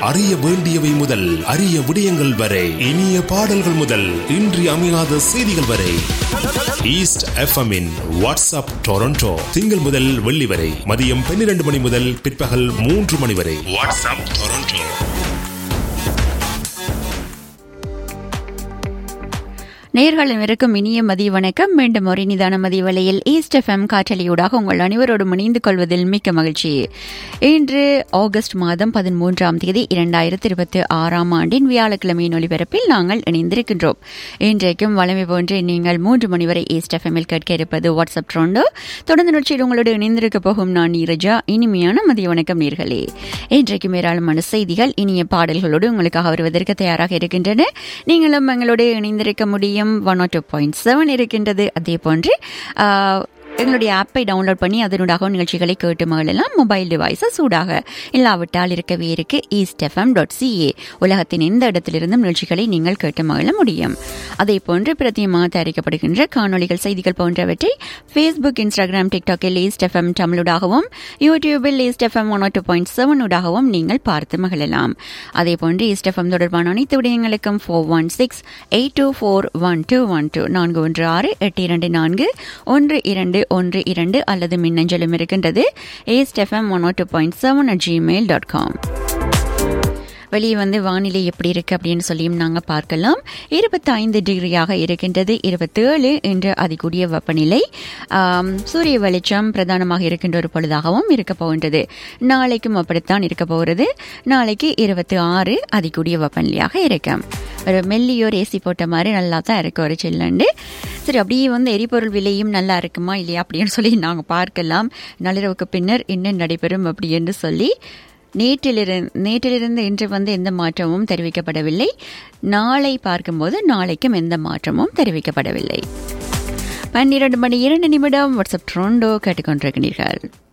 அறிய வேண்டியவை முதல் அரிய விடயங்கள் வரை இனிய பாடல்கள் முதல் இன்றி அமையாத செய்திகள் வரை ஈஸ்ட் எஃப்எம்மின் வாட்ஸ்அப் டொரண்டோ திங்கள் முதல் வெள்ளி வரை மதியம் பன்னிரண்டு மணி முதல் பிற்பகல் மூன்று மணி வரை வாட்ஸ்அப் டொரண்டோ நேர்களும் இருக்கும் இனிய மதிய வணக்கம் மீண்டும் ஒரு நிதான மதிய வேளையில் ஈஸ்ட் எஃப்எம் காற்றலையூடாக உங்கள் அனைவரோடும் இணைந்து கொள்வதில் மிக்க மகிழ்ச்சி இன்று ஆகஸ்ட் மாதம் பதிமூன்றாம் தேதி இரண்டாயிரத்தி இருபத்தி ஆறாம் ஆண்டின் வியாழக்கிழமையின் ஒலிபரப்பில் நாங்கள் இணைந்திருக்கின்றோம் இன்றைக்கும் வளமை போன்று நீங்கள் மூன்று மணி வரை ஈஸ்ட் எஃப்எம்மில் கேட்க இருப்பது வாட்ஸ்அப் ட்ரோண்டோ தொடர்ந்து நிகழ்ச்சியில் உங்களோடு இணைந்திருக்க போகும் நான் நீரஜா இனிமையான மதிய வணக்கம் நேர்களே இன்றைக்கும் ஏராளமான செய்திகள் இனிய பாடல்களோடு உங்களுக்காக வருவதற்கு தயாராக இருக்கின்றன நீங்களும் எங்களோடு இணைந்திருக்க முடியும் ஒன் டூ பாயிண்ட் செவன் இருக்கின்றது அதே போன்று எங்களுடைய ஆப்பை டவுன்லோட் பண்ணி அதனூடாக நிகழ்ச்சிகளை கேட்டு மகளெல்லாம் மொபைல் டிவைஸை சூடாக இல்லாவிட்டால் இருக்கவே இருக்கு ஈஸ்ட் எஃப்எம் டாட் சிஏ உலகத்தின் எந்த இடத்திலிருந்தும் நிகழ்ச்சிகளை நீங்கள் கேட்டு மகள முடியும் அதே போன்று பிரத்தியமாக தயாரிக்கப்படுகின்ற காணொலிகள் செய்திகள் போன்றவற்றை ஃபேஸ்புக் இன்ஸ்டாகிராம் டிக்டாக்கில் ஈஸ்ட் எஃப்எம் தமிழூடாகவும் யூடியூபில் east FM one two point seven ஊடாகவும் நீங்கள் பார்த்து மகிழலாம் அதே போன்று ஈஸ்ட் எஃப்எம் தொடர்பான அனைத்து விடயங்களுக்கும் four one six eight two four one two one two நான்கு ஒன்று ஆறு எட்டு இரண்டு நான்கு ஒன்று இரண்டு ஒன்று இரண்டு அல்லது மின்னஞ்சலும் இருக்கின்றது east FM one two point seven at Gmail dot com வெளியே வந்து வானிலை எப்படி இருக்கு அப்படின்னு சொல்லியும் நாங்கள் பார்க்கலாம் இருபத்தி ஐந்து டிகிரியாக இருக்கின்றது இருபத்தேழு என்ற அதிகூடிய வெப்பநிலை சூரிய வெளிச்சம் பிரதானமாக இருக்கின்ற ஒரு பொழுதாகவும் இருக்க போகின்றது நாளைக்கும் அப்படித்தான் இருக்க போகிறது நாளைக்கு இருபத்தி ஆறு அதிகூடிய வெப்பநிலையாக இருக்கும் ஒரு மெல்லியோர் ஏசி போட்ட மாதிரி நல்லா தான் இருக்கு ஒரு சில்லண்டு சரி அப்படியே வந்து எரிபொருள் விலையும் நல்லா இருக்குமா இல்லையா அப்படின்னு சொல்லி நாங்கள் பார்க்கலாம் நள்ளிரவுக்கு பின்னர் என்ன நடைபெறும் அப்படி என்று சொல்லி நேற்றிலிருந்து நேற்றிலிருந்து இன்று வந்து எந்த மாற்றமும் தெரிவிக்கப்படவில்லை நாளை பார்க்கும்போது நாளைக்கும் எந்த மாற்றமும் தெரிவிக்கப்படவில்லை பன்னிரண்டு மணி இரண்டு நிமிடம் வாட்ஸ்அப் ட்ரோண்டோ கேட்டுக்கொண்டிருக்கிறீர்கள்